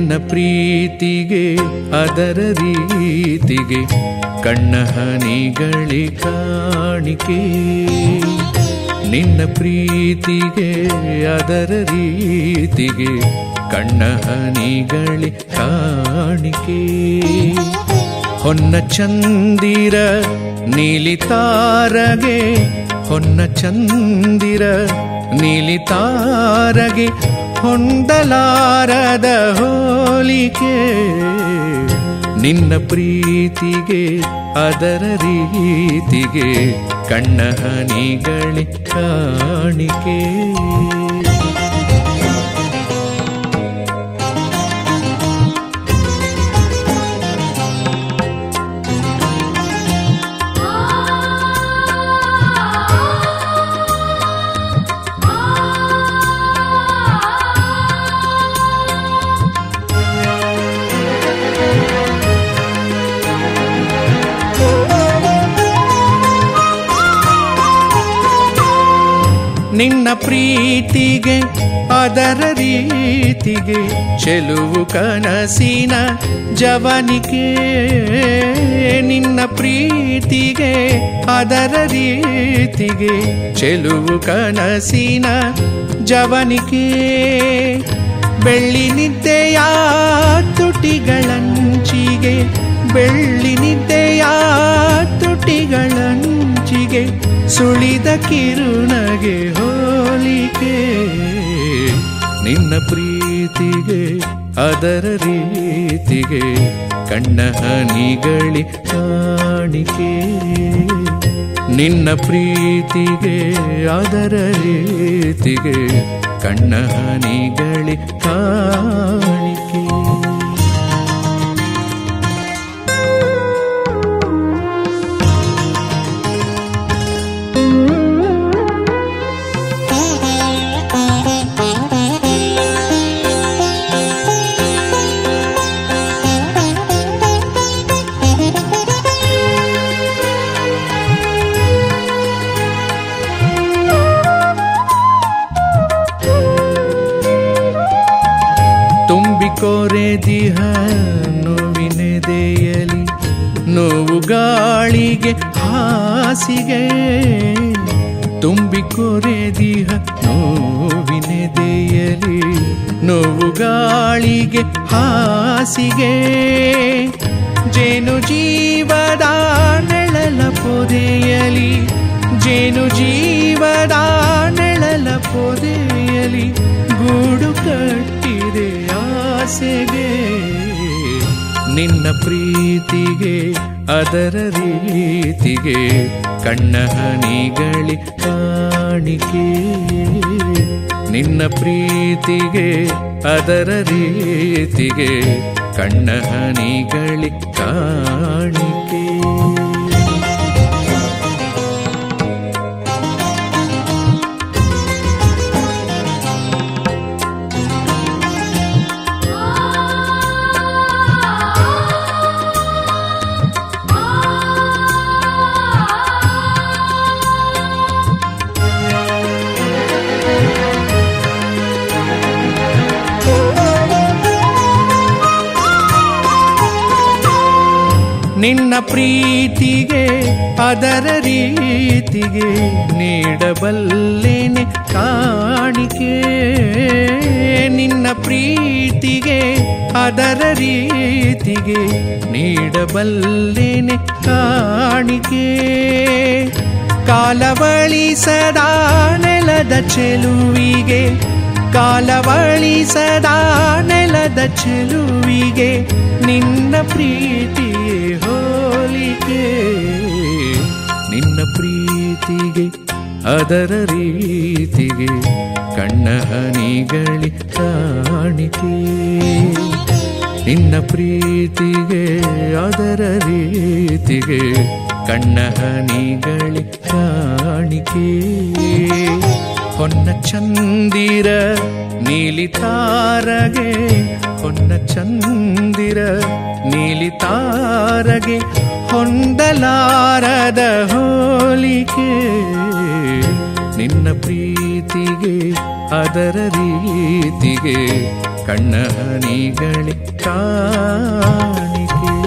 ನಿನ್ನ ಪ್ರೀತಿಗೆ ಅದರ ರೀತಿಗೆ ಕಣ್ಣ ಹನಿಗಳಿ ಕಾಣಿಕೆ ನಿನ್ನ ಪ್ರೀತಿಗೆ ಅದರ ರೀತಿಗೆ ಕಣ್ಣ ಹನಿಗಳಿ ಕಾಣಿಕೆ ಹೊನ್ನ ಚಂದಿರ ನೀಲಿ ತಾರಗೆ ಹೊನ್ನ ಚಂದಿರ ನೀಲಿ ತಾರಗೆ ಹೊಂದಲಾರದ ಹೋಲಿಕೆ ನಿನ್ನ ಪ್ರೀತಿಗೆ ಅದರ ರೀತಿಗೆ ಕಣ್ಣ ಹನಿಗಳಿ ಕಾಣಿಕೆ ನಿನ್ನ ಪ್ರೀತಿಗೆ ಅದರ ರೀತಿಗೆ ಚೆಲುವು ಕನಸಿನ ಜವನಿಕೆ ನಿನ್ನ ಪ್ರೀತಿಗೆ ಅದರ ರೀತಿಗೆ ಚೆಲುವು ಕನಸಿನ ಜವನಿಕೆ ಬೆಳ್ಳಿ ನಿದ್ದೆಯ ತುಟಿಗಳಂಚಿಗೆ ಬೆಳ್ಳಿ ನಿದ್ದೆಯ ತುಟಿಗಳಂಚಿಗೆ ಸುಳಿದ ಕಿರುನಗೆ ಹೋಲಿಕೆ ನಿನ್ನ ಪ್ರೀತಿಗೆ ಅದರ ರೀತಿಗೆ ಕಣ್ಣ ಹನಿಗಳಿ ಕಾಣಿಕೆ ನಿನ್ನ ಪ್ರೀತಿಗೆ ಅದರ ರೀತಿಗೆ ಕಣ್ಣ ಹನಿಗಳಿ ಕಾಣಿಕೆ ತುಂಬಿಕೊರೆದಿಹ ನೋವಿನೆದೆಯಲಿ ನೋವು ಗಾಳಿಗೆ ಹಾಸಿಗೆ ತುಂಬಿಕೊರೆದಿಹ ನೋವಿನೆದೆಯಲಿ ನೋವು ಗಾಳಿಗೆ ಹಾಸಿಗೆ ಜೇನು ಜೀವದ ನೆಳಲ ಪೊದೆಯಲಿ ಜೇನು ಜೀವದ ನೆಳಲ ಪೊದೆಯಲಿ ಗೂಡು ಕಟ್ಟಿದೆ ಆಸೆಗೆ ನಿನ್ನ ಪ್ರೀತಿಗೆ ಅದರ ರೀತಿಗೆ ಕಣ್ಣ ಹನಿಗಳಿ ಕಾಣಿಕೆ ನಿನ್ನ ಪ್ರೀತಿಗೆ ಅದರ ರೀತಿಗೆ ಕಣ್ಣ ಹನಿಗಳಿ ಕಾಣಿಕೆ ನಿನ್ನ ಪ್ರೀತಿಗೆ ಅದರ ರೀತಿಗೆ ನೀಡಬಲ್ಲೇನೆ ಕಾಣಿಕೆ ನಿನ್ನ ಪ್ರೀತಿಗೆ ಅದರ ರೀತಿಗೆ ನೀಡಬಲ್ಲೇನೆ ಕಾಣಿಕೆ ಕಾಲವಳಿಸದ ನೆಲದ ಚೆಲುವಿಗೆ ಕಾಲವಳಿಸದ ನೆಲದ ಚೆಲುವಿಗೆ ನಿನ್ನ ಪ್ರೀತಿಯೇ ಹೋಲಿಕೆ ನಿನ್ನ ಪ್ರೀತಿಗೆ ಅದರ ರೀತಿಗೆ ಕಣ್ಣ ಹನಿಗಳಿ ಕಾಣಿಕೆ ನಿನ್ನ ಪ್ರೀತಿಗೆ ಅದರ ರೀತಿಗೆ ಕಣ್ಣ ಹನಿಗಳಿ ಕಾಣಿಕೆ ಹೊನ್ನ ಚಂದಿರ ನೀಲಿ ತಾರಗೆ ಹೊನ್ನ ಚಂದಿರ ನೀಲಿ ತಾರಗೆ ಹೊಂದಲಾರದ ಹೋಲಿಕೆ ನಿನ್ನ ಪ್ರೀತಿಗೆ ಅದರ ರೀತಿಗೆ ಕಣ್ಣ ಹನಿಗಳೇ ಕಾಣಿಕೆ